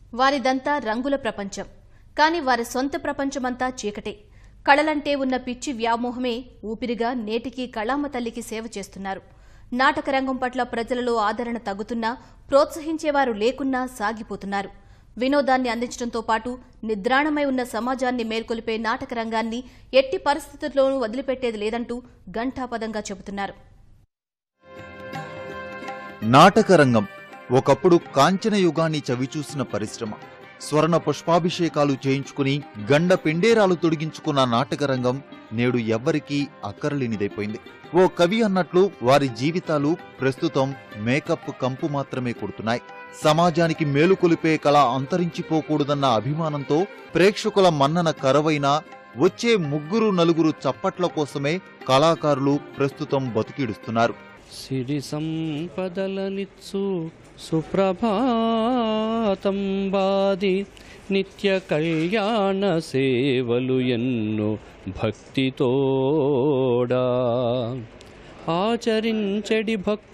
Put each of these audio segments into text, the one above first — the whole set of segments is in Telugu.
వారిదంతా రంగుల ప్రపంచం కాని వారి సొంత ప్రపంచమంతా చీకటే కళలంటే ఉన్న పిచ్చి వ్యామోహమే ఊపిరిగా నేటికి కళామ తల్లికి సేవ చేస్తున్నారు నాటక రంగం పట్ల ప్రజలలో ఆదరణ తగ్గుతున్నా ప్రోత్సహించేవారు లేకున్నా సాగిపోతున్నారు వినోదాన్ని అందించడంతో పాటు నిద్రాణమై ఉన్న సమాజాన్ని మేల్కొలిపే నాటక రంగాన్ని ఎట్టి పరిస్థితుల్లోనూ వదిలిపెట్టేది లేదంటూ ఘంటాపదంగా చెబుతున్నారు నాటకరంగం ఒకప్పుడు కాంచన యుగాన్ని చవిచూసిన పరిశ్రమ స్వర్ణ పుష్పాభిషేకాలు చేయించుకుని గండ పెండేరాలు తొడిగించుకున్న నాటకరంగం నేడు ఎవ్వరికీ అక్కరలేనిదైపోయింది ఓ కవి అన్నట్లు వారి జీవితాలు ప్రస్తుతం మేకప్ కంపు మాత్రమే కొడుతున్నాయి సమాజానికి మేలుకొలిపే కళ అంతరించిపోకూడదన్న అభిమానంతో ప్రేక్షకుల మన్నన కరవైన వచ్చే ముగ్గురు నలుగురు చప్పట్ల కోసమే కళాకారులు ప్రస్తుతం బతికిడుస్తున్నారు సిరి సంపదలనిచ్చు సుప్రభాతం బాది నిత్య కళ్యాణ సేవలు ఎన్నో భక్తితోడా ఆచరించడి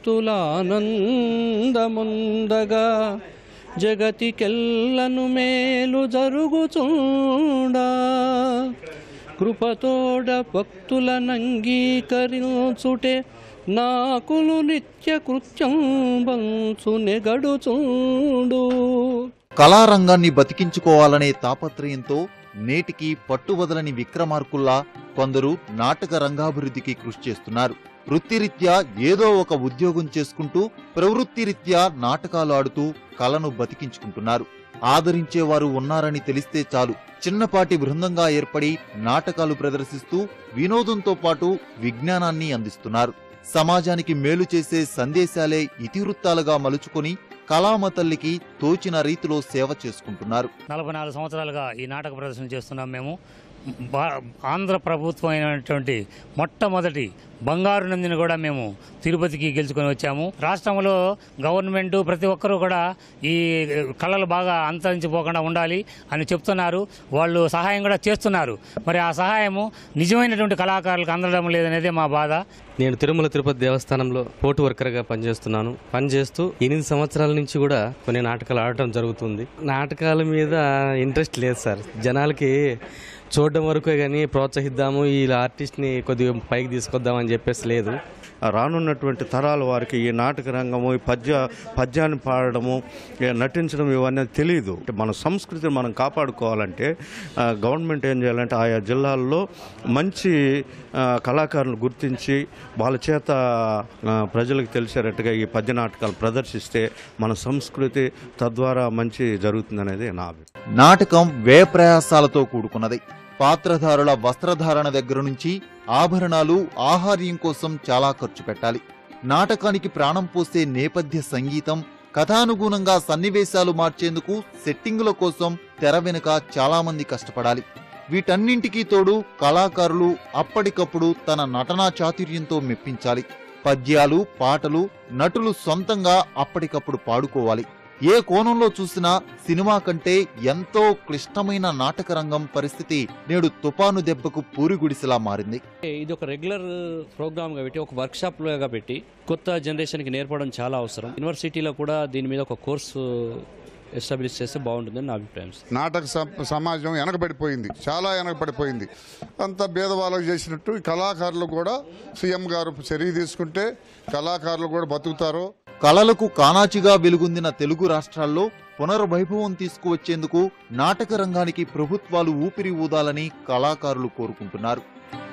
భక్తులానందముందగా జగతికెల్లను మేలు జరుగుచుండా కృపతోడ భక్తులనంగీకరించుటే నాకులు నిత్య కృత్యం బంచు నెగడుచుండు కళారంగాన్ని బతికించుకోవాలనే తాపత్రయంతో నేటికి పట్టువదలని విక్రమార్కుల్లా కొందరు నాటక రంగాభివృద్ధికి కృషి చేస్తున్నారు వృత్తిరీత్యా ఏదో ఒక ఉద్యోగం చేసుకుంటూ ప్రవృత్తిరీత్యా నాటకాలు ఆడుతూ కళను బతికించుకుంటున్నారు ఆదరించేవారు ఉన్నారని తెలిస్తే చాలు చిన్నపాటి బృందంగా ఏర్పడి నాటకాలు ప్రదర్శిస్తూ వినోదంతో పాటు విజ్ఞానాన్ని అందిస్తున్నారు సమాజానికి మేలు చేసే సందేశాలే ఇతివృత్తాలుగా మలుచుకొని కళామ తల్లికి తోచిన రీతిలో సేవ చేసుకుంటున్నారు నలభై నాలుగు సంవత్సరాలుగా ఈ నాటక ప్రదర్శన చేస్తున్నాం మేము భా- ఆంధ్ర ప్రభుత్వం అయినటువంటి మొట్టమొదటి బంగారు నందిని కూడా మేము తిరుపతికి గెలుచుకొని వచ్చాము రాష్ట్రంలో గవర్నమెంట్ ప్రతి ఒక్కరూ కూడా ఈ కళలు బాగా అంతరించిపోకుండా ఉండాలి అని చెప్తున్నారు వాళ్ళు సహాయం కూడా చేస్తున్నారు మరి ఆ సహాయము నిజమైనటువంటి కళాకారులకు అందడం లేదనేదే మా బాధ నేను తిరుమల తిరుపతి దేవస్థానంలో పోటు వర్కర్గా పనిచేస్తున్నాను పనిచేస్తూ ఎనిమిది సంవత్సరాల నుంచి కూడా కొన్ని నాటకాలు ఆడటం జరుగుతుంది నాటకాల మీద ఇంట్రెస్ట్ లేదు సార్ జనాలకి చూడడం వరకే కానీ ప్రోత్సహిద్దాము ఈ ఆర్టిస్ట్ని కొద్దిగా పైకి తీసుకొద్దామని చెప్పేసి లేదు రానున్నటువంటి తరాల వారికి ఈ నాటక రంగము ఈ పద్య పద్యాన్ని పాడడము ఈ నటించడం ఇవన్నీ తెలియదు మన సంస్కృతిని మనం కాపాడుకోవాలంటే ఆ, గవర్నమెంట్ ఏం చేయాలంటే ఆయా జిల్లాల్లో మంచి ఆ, కళాకారులను గుర్తించి వాళ్ళ చేత ఆ, ప్రజలకు తెలిసేటట్టుగా ఈ పద్య నాటకాలు ప్రదర్శిస్తే మన సంస్కృతి తద్వారా మంచి జరుగుతుందనేది నా అభిప్రాయం నాటకం వ్యయ ప్రయాసాలతో కూడుకున్నది పాత్రధారుల వస్త్రధారణ దగ్గర నుంచి ఆభరణాలు ఆహార్యం కోసం చాలా ఖర్చు పెట్టాలి నాటకానికి ప్రాణం పోసే నేపథ్య సంగీతం కథానుగుణంగా సన్నివేశాలు మార్చేందుకు సెట్టింగుల కోసం తెర వెనుక చాలా మంది కష్టపడాలి వీటన్నింటికీ తోడు కళాకారులు అప్పటికప్పుడు తన నటనా చాతుర్యంతో మెప్పించాలి పద్యాలు పాటలు నటులు సొంతంగా అప్పటికప్పుడు పాడుకోవాలి ఏ కోణంలో చూసినా సినిమా కంటే ఎంతో క్లిష్టమైన నాటక రంగం పరిస్థితి నేడు తుపాను దెబ్బకు పూరిగుడిసెలా మారింది ఇది ఒక రెగ్యులర్ ప్రోగ్రామ్గా పెట్టి ఒక వర్క్షాప్ లాగా పెట్టి కొత్త జనరేషన్కి నేర్పడం చాలా అవసరం యూనివర్సిటీలో కూడా దీని మీద ఒక కోర్సు ఎస్టాబ్లిష్ చేస్తే బాగుంటుందని నా అభిప్రాయం సార్. నాటక స- సమాజం వెనకబడిపోయింది చాలా వెనకబడిపోయింది అంత భేదవాళ్ళకు చేసినట్టు ఈ కళాకారులు కూడా సీఎం గారు చర్య తీసుకుంటే కళాకారులు కూడా బతుకుతారు కళలకు కానాచిగా వెలుగొందిన తెలుగు రాష్ట్రాల్లో పునర్వైభవం తీసుకువచ్చేందుకు నాటక రంగానికి ప్రభుత్వాలు ఊపిరి ఊదాలని కళాకారులు కోరుకుంటున్నారు